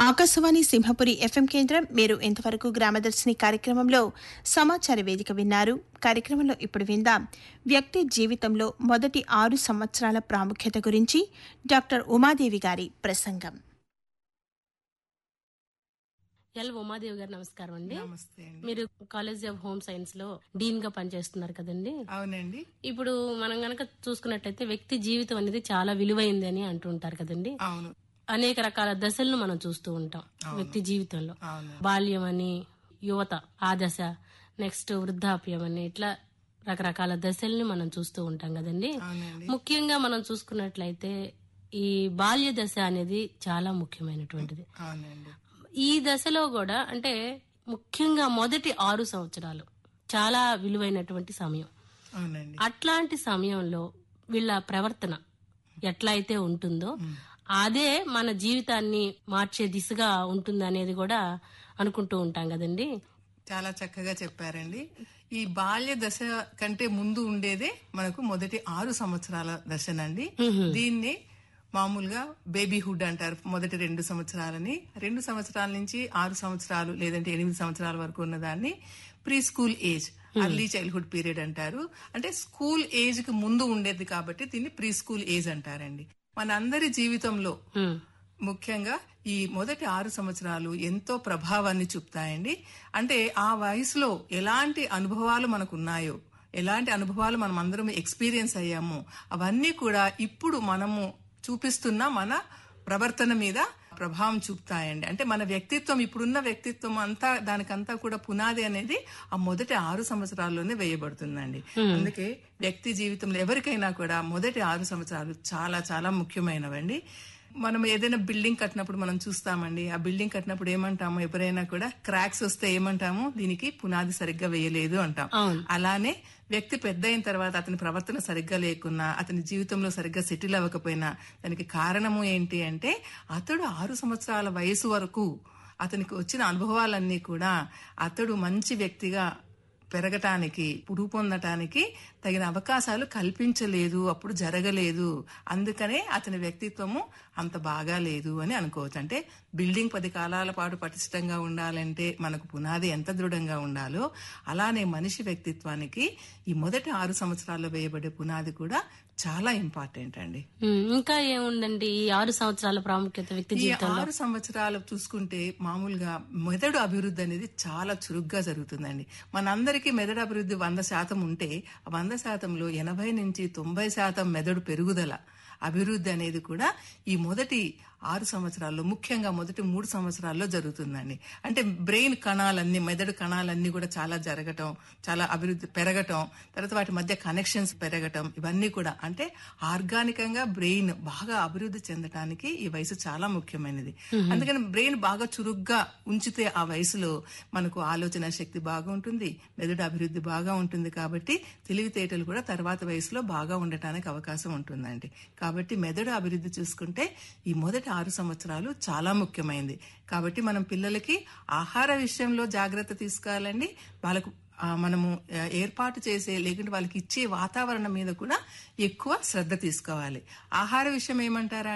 Akashvani Simhapuri FM కేంద్రం మీరు ఇంతవరకు గ్రామదర్శిని కార్యక్రమంలో సమాచార వేదిక విన్నారు కార్యక్రమంలో ఇప్పుడు విందాం వ్యక్తి జీవితంలో మొదటి ఆరు సంవత్సరాల ప్రాముఖ్యత గురించి డాక్టర్ ఉమాదేవి గారి ప్రసంగం ఎల్ ఉమాదేవి గారు నమస్కారం అండి నమస్తే అండి మీరు కాలేజ్ ఆఫ్ హోమ్ సైన్స్ లో డీన్ గా పనిచేస్తున్నారు కదండి అవునండి ఇప్పుడు మనం గనక చూసుకున్నట్టయితే వ్యక్తి జీవితం అనేది చాలా విలువైంది అని అంటూ ఉంటారు కదండి అవును అనేక రకాల దశలను మనం చూస్తూ ఉంటాం వ్యక్తి జీవితంలో అవును బాల్యం అని యువత ఆ దశ నెక్స్ట్ వృద్ధాప్యం అని ఇట్లా రకరకాల దశల్ని మనం చూస్తూ ఉంటాం కదండి అవునండి ముఖ్యంగా మనం చూసుకున్నట్లయితే ఈ బాల్య దశ అనేది చాలా ముఖ్యమైనటువంటిది అవునండి ఈ దశలో కూడా అంటే ముఖ్యంగా మొదటి ఆరు సంవత్సరాలు చాలా విలువైనటువంటి సమయం అవునండి అట్లాంటి సమయంలో వీళ్ళ ప్రవర్తన ఎట్లా అయితే ఉంటుందో అదే మన జీవితాన్ని మార్చే దిశగా ఉంటుంది అనేది కూడా అనుకుంటూ ఉంటాం కదండి చాలా చక్కగా చెప్పారండి ఈ బాల్య దశ కంటే ముందు ఉండేదే మనకు మొదటి ఆరు సంవత్సరాల దశనండి దీన్ని మామూలుగా బేబీహుడ్ అంటారు మొదటి రెండు సంవత్సరాలని రెండు సంవత్సరాల నుంచి ఆరు సంవత్సరాలు లేదంటే ఎనిమిది సంవత్సరాల వరకు ఉన్నదాన్ని pre school age early childhood period అంటారు అంటే స్కూల్ ఏజ్ కి ముందు ఉండేది కాబట్టి దీన్ని ప్రీ స్కూల్ ఏజ్ అంటారండి మనందరి జీవితంలో ఉమ్, ముఖ్యంగా ఈ మొదటి ఆరు సంవత్సరాలు ఎంతో ప్రభావాన్ని చూపుతాయండి అంటే ఆ వయసులో ఎలాంటి అనుభవాలు మనకు ఉన్నాయో ఎలాంటి అనుభవాలు మనం అందరం ఎక్స్పీరియన్స్ అయ్యామో అవన్నీ కూడా ఇప్పుడు మనము చూపిస్తున్న మన ప్రవర్తన మీద ప్రభావం చూపుతాయండి అంటే మన వ్యక్తిత్వం ఇప్పుడున్న వ్యక్తిత్వం అంతా దానికంతా కూడా పునాది అనేది ఆ మొదటి ఆరు సంవత్సరాల్లోనే వేయబడుతుందండి అందుకే వ్యక్తి జీవితంలో ఎవరికైనా కూడా మొదటి ఆరు సంవత్సరాలు చాలా చాలా ముఖ్యమైనవండి మనం ఏదైనా బిల్డింగ్ కట్టినప్పుడు మనం చూస్తామండి ఆ బిల్డింగ్ కట్టినప్పుడు ఏమంటాము ఎవరైనా కూడా క్రాక్స్ వస్తే ఏమంటాము దీనికి పునాది సరిగ్గా వేయలేదు అంటాం అవును. అలానే వ్యక్తి పెద్ద అయిన తర్వాత అతని ప్రవర్తన సరిగ్గా లేకున్నా అతని జీవితంలో సరిగ్గా సెటిల్ అవ్వకపోయినా దానికి కారణము ఏంటి అంటే అతడు ఆరు సంవత్సరాల వయసు వరకు అతనికి వచ్చిన అనుభవాలన్నీ కూడా అతడు మంచి వ్యక్తిగా పెరగటానికి రూపొందటానికి తగిన అవకాశాలు కల్పించలేదు అప్పుడు జరగలేదు అందుకనే అతని వ్యక్తిత్వము అంత బాగా లేదు అని అనుకోవచ్చు అంటే బిల్డింగ్ పది కాలాల పాటు పటిష్టంగా ఉండాలంటే మనకు పునాది ఎంత దృఢంగా ఉండాలో అలానే మనిషి వ్యక్తిత్వానికి ఈ మొదటి ఆరు సంవత్సరాల్లో వేయబడే పునాది కూడా చాలా ఇంపార్టెంట్ అండి ఉమ్, ఇంకా ఏముందండి ఈ ఆరు సంవత్సరాల ప్రాముఖ్యత వ్యక్తి ఈ జీవితంలో ఆరు సంవత్సరాలు చూసుకుంటే మామూలుగా మెదడు అభివృద్ధి అనేది చాలా చురుగ్గా జరుగుతుందండి మనందరికీ మెదడు అభివృద్ధి వంద శాతం ఉంటే ఆ వంద శాతంలో ఎనభై నుంచి తొంభై శాతం మెదడు పెరుగుదల అభివృద్ధి అనేది కూడా ఈ మొదటి ఆరు సంవత్సరాల్లో ముఖ్యంగా మొదటి మూడు సంవత్సరాల్లో జరుగుతుందండి అంటే బ్రెయిన్ కణాలన్నీ మెదడు కణాలన్నీ కూడా చాలా జరగటం చాలా అభివృద్ధి పెరగటం తర్వాత వాటి మధ్య కనెక్షన్స్ పెరగటం ఇవన్నీ కూడా అంటే ఆర్గానికంగా బ్రెయిన్ బాగా అభివృద్ధి చెందటానికి ఈ వయసు చాలా ముఖ్యమైనది అందుకని బ్రెయిన్ బాగా చురుగ్గా ఉంచితే ఆ వయసులో మనకు ఆలోచన శక్తి బాగా ఉంటుంది మెదడు అభివృద్ధి బాగా ఉంటుంది కాబట్టి తెలివితేటలు కూడా తర్వాత వయసులో బాగా ఉండటానికి అవకాశం ఉంటుందండి కాబట్టి మెదడు అభివృద్ధి చూసుకుంటే ఈ మొదటి ఆరు సంవత్సరాలు చాలా ముఖ్యమైనది కాబట్టి మనం పిల్లలకి ఆహార విషయంలో జాగ్రత్త తీసుకోవాలండి వాళ్ళకు ఆ, మనము ఆ, ఏర్పాటు చేసే లేకుంటే వాళ్ళకి ఇచ్చే వాతావరణం మీద కూడా ఎక్కువ శ్రద్ధ తీసుకోవాలి ఆహార విషయం ఏమంటారా